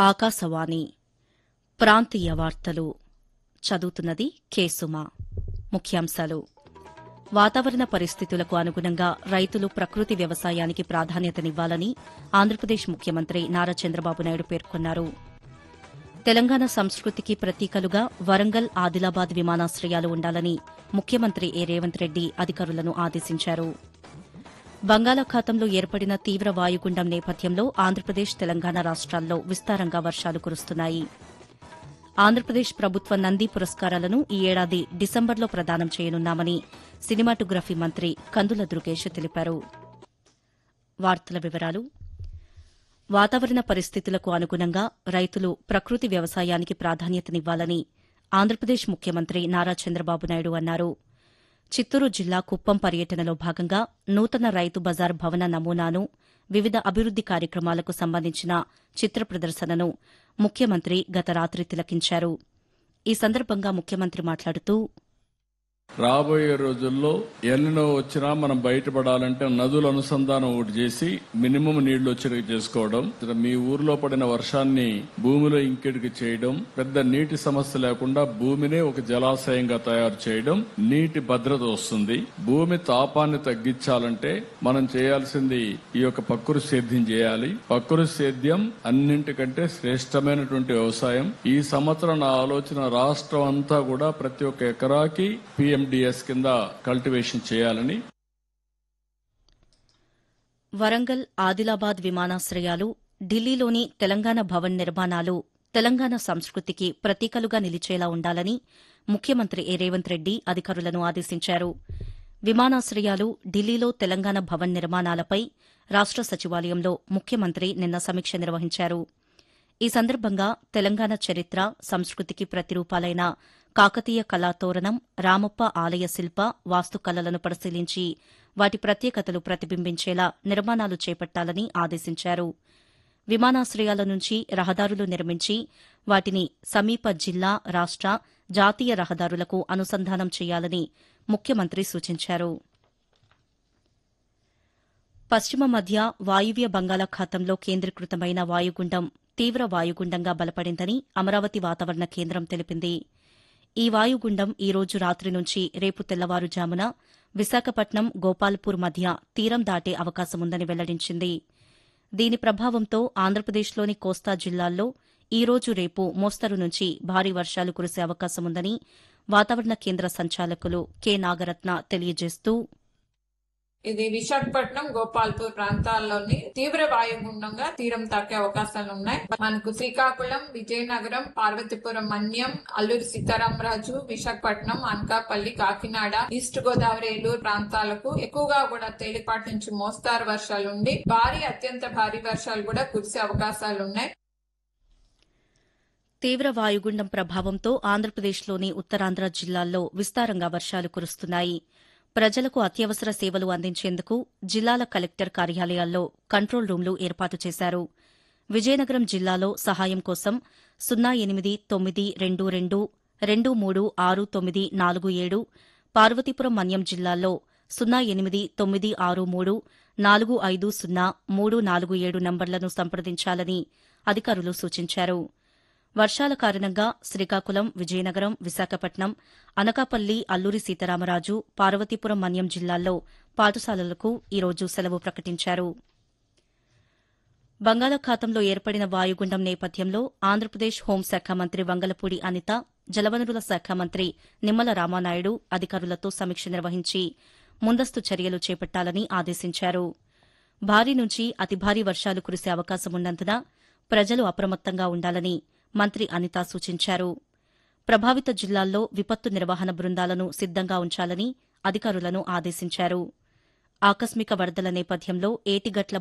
ఆకాశవాణి ప్రాంతీయ వార్తలు చదువుతున్నది కేసుమా ముఖ్యాంశాలు వాతావరణ పరిస్థితులకు అనుగుణంగా రైతులు ప్రకృతి వ్యవసాయానికి ప్రాధాన్యతనివ్వాలని ఆంధ్రప్రదేశ్ ముఖ్యమంత్రి నారా చంద్రబాబు నాయుడు పేర్కొన్నారు తెలంగాణ సంస్కృతికి ప్రతీకలుగా వరంగల్ ఆదిలాబాద్ విమానాశ్రయాలు ఉండాలని ముఖ్యమంత్రి ఏ రేవంత్ రెడ్డి అధికారులను ఆదేశించారు బంగాళాఖాతంలో ఏర్పడిన తీవ్ర వాయుగుండం నేపథ్యంలో ఆంధ్రప్రదేశ్ తెలంగాణ రాష్ట్రాల్లో విస్తారంగా వర్షాలు కురుస్తున్నాయి ఆంధ్రప్రదేశ్ ప్రభుత్వ నంది పురస్కారాలను ఈ ఏడాది డిసెంబర్లో ప్రదానం చేయనున్నామని సినిమాటోగ్రఫీ మంత్రి కందుల దుర్గేష్ తెలిపారు వార్తల వివరాలు వాతావరణ పరిస్థితులకు అనుగుణంగా రైతులు ప్రకృతి వ్యవసాయానికి ప్రాధాన్యతనివ్వాలని ఆంధ్రప్రదేశ్ ముఖ్యమంత్రి నారా చంద్రబాబు నాయుడు అన్నారు చిత్తూరు జిల్లా కుప్పం పర్యటనలో భాగంగా నూతన రైతు బజార్ భవన నమూనాను వివిధ అభివృద్ది కార్యక్రమాలకు సంబంధించిన చిత్ర ప్రదర్శనను ముఖ్యమంత్రి గత రాత్రి తిలకించారు ఈ సందర్భంగా ముఖ్యమంత్రి మాట్లాడుతూ రాబోయే రోజుల్లో ఎల్లినో వచ్చినా మనం బయటపడాలంటే నదుల అనుసంధానం ఒకటి చేసి మినిమం నీళ్లు వచ్చేటికి చేసుకోవడం ఇక మీ ఊర్లో పడిన వర్షాన్ని భూమిలో ఇంకెడికి చేయడం పెద్ద నీటి సమస్య లేకుండా భూమినే ఒక జలాశయంగా తయారు చేయడం నీటి భద్రత వస్తుంది భూమి తాపాన్ని తగ్గించాలంటే మనం చేయాల్సింది ఈ యొక్క పక్కురు సేద్యం చేయాలి పక్కురు సేద్యం అన్నింటికంటే శ్రేష్టమైనటువంటి వ్యవసాయం ఈ సంవత్సరం నా ఆలోచన రాష్ట్రం అంతా కూడా ప్రతి ఒక్క ఎకరాకి పిఎండిఎస్ కింద కల్టివేషన్ చేయాలని వరంగల్ ఆదిలాబాద్ విమానాశ్రయాలు ఢిల్లీలోని తెలంగాణ భవన్ నిర్మాణాలు తెలంగాణ సంస్కృతికి ప్రతీకలుగా నిలిచేలా ఉండాలని ముఖ్యమంత్రి ఏ రేవంత్ రెడ్డి అధికారులను ఆదేశించారు విమానాశ్రయాలు ఢిల్లీలో తెలంగాణ భవన్ నిర్మాణాలపై రాష్ట సచివాలయంలో ముఖ్యమంత్రి నిన్న సమీక్ష నిర్వహించారు ఈ సందర్భంగా తెలంగాణ చరిత్ర సంస్కృతికి ప్రతిరూపాలైన కాకతీయ కళాతోరణం రామప్ప ఆలయ శిల్ప వాస్తుకళలను పరిశీలించి వాటి ప్రత్యేకతలు ప్రతిబింబించేలా నిర్మాణాలు చేపట్టాలని ఆదేశించారు విమానాశ్రయాల నుంచి రహదారులు నిర్మించి వాటిని సమీప జిల్లా రాష్ట జాతీయ రహదారులకు అనుసంధానం చేయాలని ముఖ్యమంత్రి సూచించారు పశ్చిమ మధ్య వాయువ్య బంగాళాఖాతంలో కేంద్రీకృతమైన వాయుగుండం తీవ్ర వాయుగుండంగా బలపడిందని అమరావతి వాతావరణ కేంద్రం తెలిపింది ఈ వాయుగుండం ఈ రోజు రాత్రి నుంచి రేపు తెల్లవారుజామున విశాఖపట్నం గోపాల్పూర్ మధ్య తీరం దాటే అవకాశముందని వెల్లడించింది దీని ప్రభావంతో ఆంధ్రప్రదేశ్లోని కోస్తా జిల్లాల్లో ఈ రోజు రేపు మోస్తరు నుంచి భారీ వర్షాలు కురిసే అవకాశముందని వాతావరణ కేంద్ర సంచాలకులు కె నాగరత్న తెలియజేస్తూ ఇది విశాఖపట్నం గోపాల్పూర్ ప్రాంతాల్లోని తీవ్ర వాయుగుండంగా తీరం తాకే అవకాశాలు ఉన్నాయి మనకు శ్రీకాకుళం విజయనగరం పార్వతీపురం మన్యం అల్లూరి సీతారామరాజు విశాఖపట్నం అనకాపల్లి కాకినాడ ఈస్ట్ గోదావరి ఏలూరు ప్రాంతాలకు ఎక్కువగా కూడా తేలిపాటి నుంచి మోస్తారు వర్షాలు ఉండి భారీ అత్యంత భారీ వర్షాలు కూడా కురిసే అవకాశాలు ఉన్నాయి తీవ్ర వాయుగుండం ప్రభావంతో ఆంధ్రప్రదేశ్లోని ఉత్తరాంధ్ర జిల్లాల్లో విస్తారంగా వర్షాలు కురుస్తున్నాయి ప్రజలకు అత్యవసర సేవలు అందించేందుకు జిల్లాల కలెక్టర్ కార్యాలయాల్లో కంట్రోల్ రూంలు ఏర్పాటు చేశారు విజయనగరం జిల్లాలో సహాయం కోసం సున్నా ఎనిమిది తొమ్మిది రెండు రెండు రెండు మూడు ఆరు తొమ్మిది నాలుగు ఏడు పార్వతీపురం మన్యం జిల్లాల్లో సున్నా ఎనిమిది తొమ్మిది ఆరు మూడు నాలుగు ఐదు సున్నా మూడు నాలుగు ఏడు నంబర్లను సంప్రదించాలని అధికారులు సూచించారు వర్షాల కారణంగా శ్రీకాకుళం విజయనగరం విశాఖపట్నం అనకాపల్లి అల్లూరి సీతారామరాజు పార్వతీపురం మన్యం జిల్లాల్లో పాఠశాలలకు ఈరోజు సెలవు ప్రకటించారు బంగాళాఖాతంలో ఏర్పడిన వాయుగుండం నేపథ్యంలో ఆంధ్రప్రదేశ్ హోంశాఖ మంత్రి వంగలపూడి అనిత జలవనరుల శాఖ మంత్రి నిమ్మల రామానాయుడు అధికారులతో సమీక్ష నిర్వహించి ముందస్తు చర్యలు చేపట్టాలని ఆదేశించారు భారీ నుంచి అతి భారీ వర్షాలు కురిసే అవకాశమున్నందున ప్రజలు అప్రమత్తంగా ఉండాలని మంత్రి అనిత సూచించారు ప్రభావిత జిల్లాల్లో విపత్తు నిర్వహణ బృందాలను సిద్దంగా ఉంచాలని అధికారులను ఆదేశించారు ఆకస్మిక వరదల నేపథ్యంలో ఏటిగట్ల